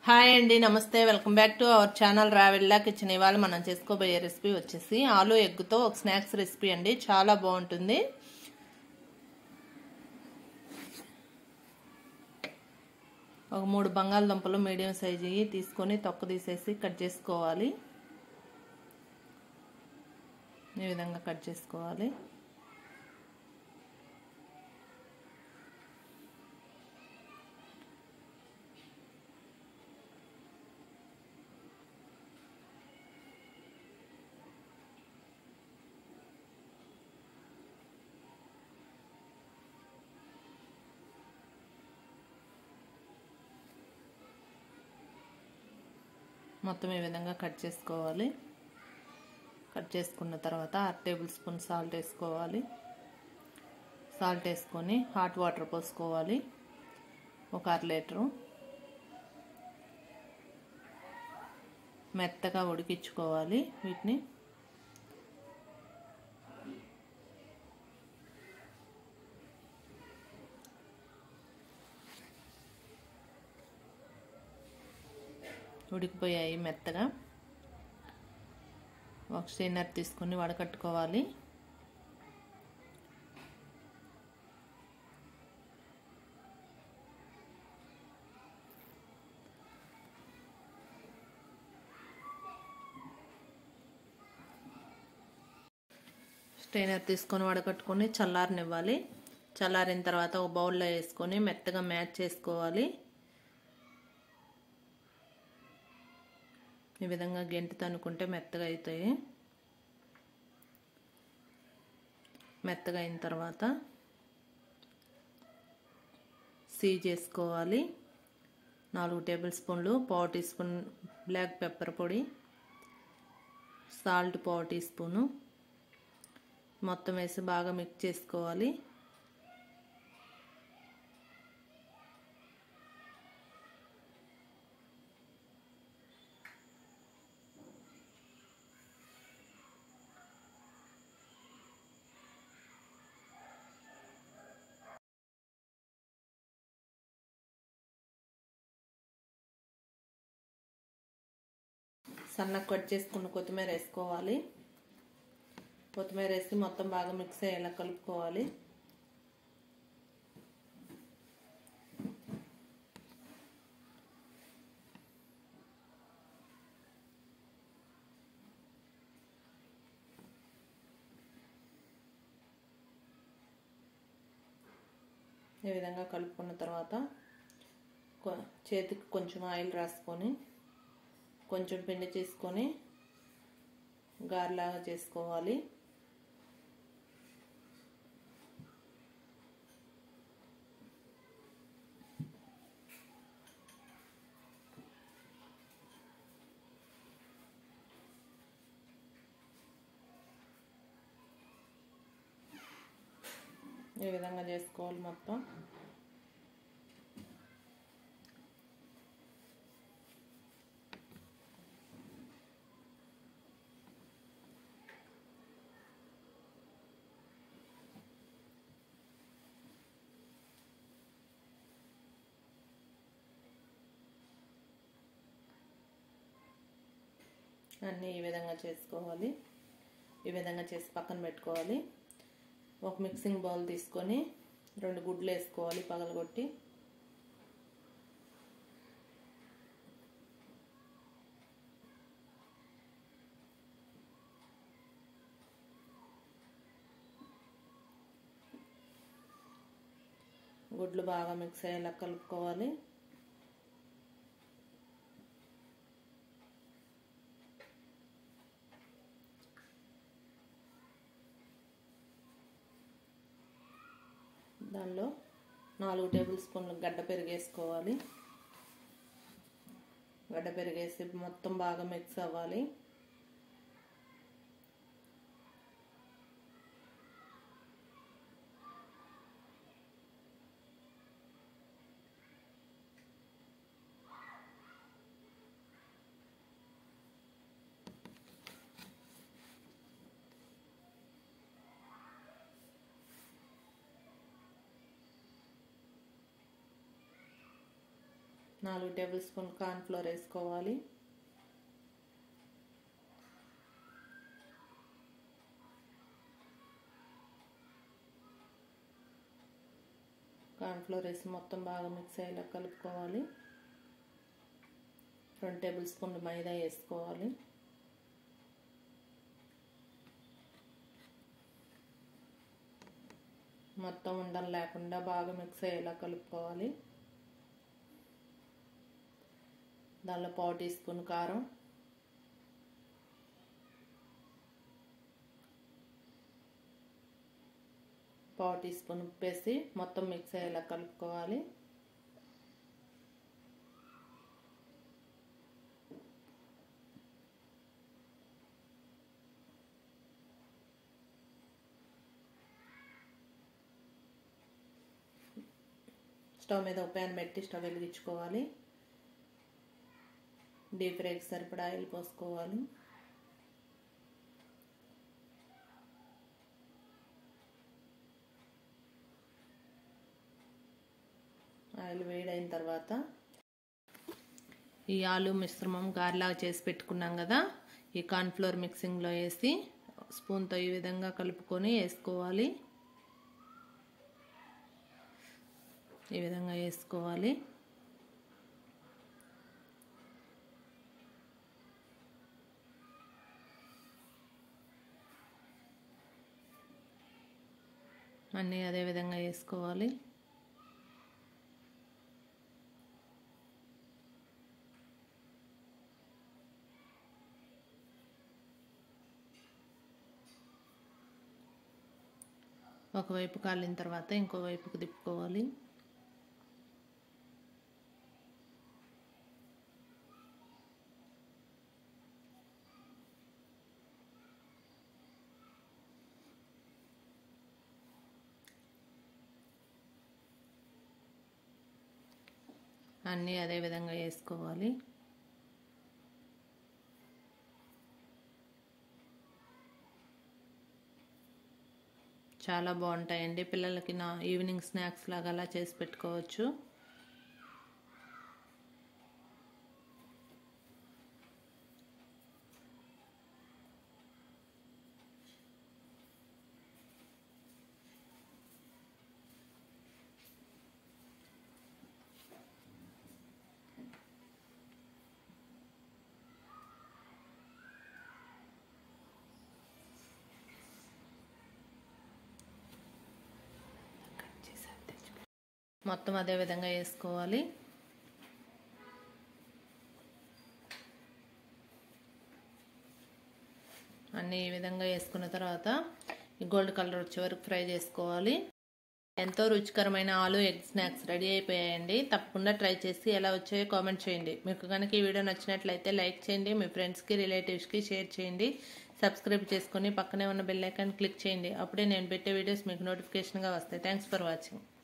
hi అండి నమస్తే welcome back to our channel Ravella kitchen ఇవాళ మనం చేసుకోబోయే రెసిపీ వచ్చేసి ఆలు ఎగ్గుతో ఒక స్నాక్స్ రెసిపీ అండి చాలా బాగుంటుంది ఒక మూడు బంగాళదుంపలు మీడియం సైజు తీసుకొని తొక్క తీసేసి కట్ చేసుకోవాలి ఈ విధంగా కట్ చేసుకోవాలి మొత్తం ఈ విధంగా కట్ చేసుకోవాలి కట్ చేసుకున్న తర్వాత ఆరు టేబుల్ స్పూన్ సాల్ట్ వేసుకోవాలి సాల్ట్ వేసుకొని హాట్ వాటర్ పోసుకోవాలి ఒక అర లీటరు మెత్తగా ఉడికించుకోవాలి వీటిని ఉడికిపోయాయి మెత్తగా ఒక స్టైనర్ తీసుకొని వడకట్టుకోవాలి స్టైనర్ తీసుకొని వడకట్టుకొని చల్లారనివ్వాలి చల్లారిన తర్వాత ఒక బౌల్లో వేసుకొని మెత్తగా మ్యాచ్ చేసుకోవాలి ఈ విధంగా గెంటి తనుకుంటే మెత్తగా అవుతాయి మెత్తగా అయిన తర్వాత సీ చేసుకోవాలి నాలుగు టేబుల్ స్పూన్లు పావు టీ స్పూన్ బ్లాక్ పెప్పర్ పొడి సాల్ట్ పావు టీ స్పూను మొత్తం వేసి బాగా మిక్స్ చేసుకోవాలి సన్నగా కట్ చేసుకున్న కొత్తిమీర వేసుకోవాలి కొత్తిమీర వేసి మొత్తం బాగా మిక్స్ అయ్యేలా కలుపుకోవాలి ఈ విధంగా కలుపుకున్న తర్వాత చేతికి కొంచెం ఆయిల్ రాసుకొని కొంచెం పిండి తీసుకొని గారెలాగా చేసుకోవాలి ఈ విధంగా చేసుకోవాలి మొత్తం అన్నీ ఈ విధంగా చేసుకోవాలి ఈ విధంగా చేసి పక్కన పెట్టుకోవాలి ఒక మిక్సింగ్ బౌల్ తీసుకొని రెండు గుడ్లు వేసుకోవాలి పగలగొట్టి గుడ్లు బాగా మిక్స్ అయ్యేలా కలుపుకోవాలి దానిలో నాలుగు టేబుల్ స్పూన్లు గడ్డ పెరిగేసుకోవాలి గడ్డ పెరిగేసి మొత్తం బాగా మిక్స్ అవ్వాలి నాలుగు టేబుల్ స్పూన్ కార్న్ఫ్లోర్ వేసుకోవాలి కార్న్ఫ్లోర్ వేసి మొత్తం బాగా మిక్స్ అయ్యేలా కలుపుకోవాలి రెండు టేబుల్ స్పూన్లు మైదా వేసుకోవాలి మొత్తం ఉండలు లేకుండా బాగా మిక్స్ అయ్యేలా కలుపుకోవాలి దానిలో పావు టీ స్పూన్ కారం పావు టీ స్పూన్ ఉప్పు వేసి మొత్తం మిక్స్ అయ్యేలా కలుపుకోవాలి స్టవ్ మీద ఒక ప్యాన్ పెట్టి స్టవ్ వెలిగించుకోవాలి డీప్ ఫ్రైకి సరిపడా ఆయిల్ పోసుకోవాలి ఆయిల్ వేడైన తర్వాత ఈ ఆలు మిశ్రమం గారెలాగా చేసి పెట్టుకున్నాం కదా ఈ కార్న్ఫ్లోర్ మిక్సింగ్లో వేసి స్పూన్తో ఈ విధంగా కలుపుకొని వేసుకోవాలి ఈ విధంగా వేసుకోవాలి అన్నీ అదే విధంగా వేసుకోవాలి ఒకవైపు కాలిన తర్వాత ఇంకో వైపుకు తిప్పుకోవాలి అన్నీ అదే విధంగా వేసుకోవాలి చాలా బాగుంటాయండి పిల్లలకి నా ఈవినింగ్ స్నాక్స్ లాగా అలా చేసి పెట్టుకోవచ్చు మొత్తం అదే విధంగా వేసుకోవాలి అన్నీ ఈ విధంగా వేసుకున్న తర్వాత ఈ గోల్డ్ కలర్ వచ్చే వరకు ఫ్రై చేసుకోవాలి ఎంతో రుచికరమైన ఆలు ఎగ్ స్నాక్స్ రెడీ అయిపోయాయండి తప్పకుండా ట్రై చేసి ఎలా వచ్చాయో కామెంట్ చేయండి మీకు కనుక ఈ వీడియో నచ్చినట్లయితే లైక్ చేయండి మీ ఫ్రెండ్స్కి రిలేటివ్స్కి షేర్ చేయండి సబ్స్క్రైబ్ చేసుకొని పక్కనే ఉన్న బెల్ ఐకాన్ క్లిక్ చేయండి అప్పుడే నేను పెట్టే వీడియోస్ మీకు నోటిఫికేషన్గా వస్తాయి థ్యాంక్స్ ఫర్ వాచింగ్